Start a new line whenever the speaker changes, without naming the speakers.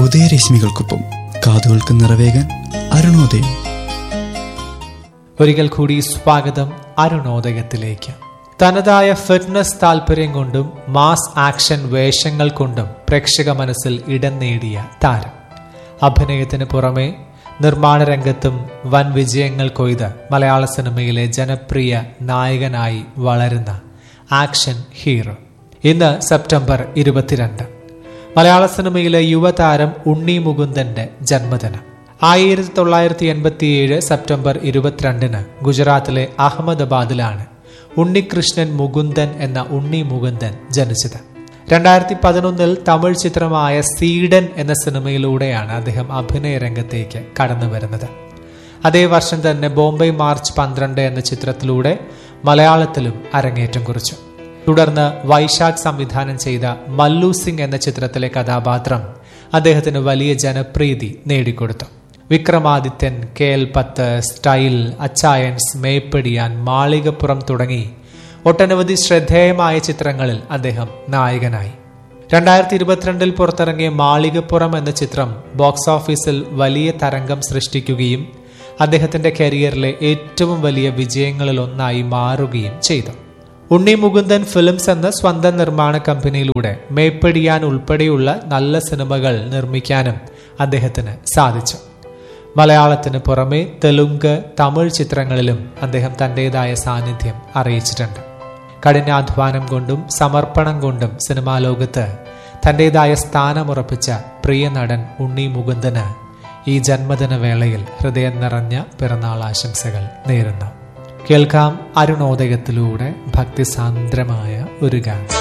ഉദയരശ്മികൾക്കൊപ്പം കാതുകൾക്ക് നിറവേകാൻ അരുണോദയം
ഒരിക്കൽ കൂടി സ്വാഗതം അരുണോദയത്തിലേക്ക് തനതായ ഫിറ്റ്നസ് താല്പര്യം കൊണ്ടും മാസ് ആക്ഷൻ വേഷങ്ങൾ കൊണ്ടും പ്രേക്ഷക മനസ്സിൽ ഇടം നേടിയ താരം അഭിനയത്തിന് പുറമെ നിർമ്മാണ രംഗത്തും വൻ വിജയങ്ങൾ കൊയ്ത് മലയാള സിനിമയിലെ ജനപ്രിയ നായകനായി വളരുന്ന ആക്ഷൻ ഹീറോ ഇന്ന് സെപ്റ്റംബർ ഇരുപത്തിരണ്ട് മലയാള സിനിമയിലെ യുവതാരം ഉണ്ണി മുകുന്ദന്റെ ജന്മദിനം ആയിരത്തി തൊള്ളായിരത്തി എൺപത്തിയേഴ് സെപ്റ്റംബർ ഇരുപത്തിരണ്ടിന് ഗുജറാത്തിലെ അഹമ്മദാബാദിലാണ് ഉണ്ണികൃഷ്ണൻ മുകുന്ദൻ എന്ന ഉണ്ണി മുകുന്ദൻ ജനിച്ചത് രണ്ടായിരത്തി പതിനൊന്നിൽ തമിഴ് ചിത്രമായ സീഡൻ എന്ന സിനിമയിലൂടെയാണ് അദ്ദേഹം അഭിനയ രംഗത്തേക്ക് കടന്നു വരുന്നത് അതേ വർഷം തന്നെ ബോംബെ മാർച്ച് പന്ത്രണ്ട് എന്ന ചിത്രത്തിലൂടെ മലയാളത്തിലും അരങ്ങേറ്റം കുറിച്ചു തുടർന്ന് വൈശാഖ് സംവിധാനം ചെയ്ത മല്ലു സിംഗ് എന്ന ചിത്രത്തിലെ കഥാപാത്രം അദ്ദേഹത്തിന് വലിയ ജനപ്രീതി നേടിക്കൊടുത്തു വിക്രമാദിത്യൻ കെ എൽ പത്ത് സ്റ്റൈൽ അച്ചായൻസ് മേപ്പടിയാൻ മാളികപ്പുറം തുടങ്ങി ഒട്ടനവധി ശ്രദ്ധേയമായ ചിത്രങ്ങളിൽ അദ്ദേഹം നായകനായി രണ്ടായിരത്തി ഇരുപത്തിരണ്ടിൽ പുറത്തിറങ്ങിയ മാളികപ്പുറം എന്ന ചിത്രം ബോക്സ് ഓഫീസിൽ വലിയ തരംഗം സൃഷ്ടിക്കുകയും അദ്ദേഹത്തിന്റെ കരിയറിലെ ഏറ്റവും വലിയ വിജയങ്ങളിൽ ഒന്നായി മാറുകയും ചെയ്തു ഉണ്ണി മുകുന്ദൻ ഫിലിംസ് എന്ന സ്വന്തം നിർമ്മാണ കമ്പനിയിലൂടെ മേപ്പടിയാൻ ഉൾപ്പെടെയുള്ള നല്ല സിനിമകൾ നിർമ്മിക്കാനും അദ്ദേഹത്തിന് സാധിച്ചു മലയാളത്തിന് പുറമെ തെലുങ്ക് തമിഴ് ചിത്രങ്ങളിലും അദ്ദേഹം തന്റേതായ സാന്നിധ്യം അറിയിച്ചിട്ടുണ്ട് കഠിനാധ്വാനം കൊണ്ടും സമർപ്പണം കൊണ്ടും സിനിമാ ലോകത്ത് തന്റേതായ സ്ഥാനമുറപ്പിച്ച പ്രിയ നടൻ ഉണ്ണി മുകുന്ദന് ഈ ജന്മദിന വേളയിൽ ഹൃദയം നിറഞ്ഞ പിറന്നാൾ ആശംസകൾ നേരുന്നു കേൾക്കാം അരുണോദയത്തിലൂടെ ഭക്തിസാന്ദ്രമായ ഒരു ഗാനം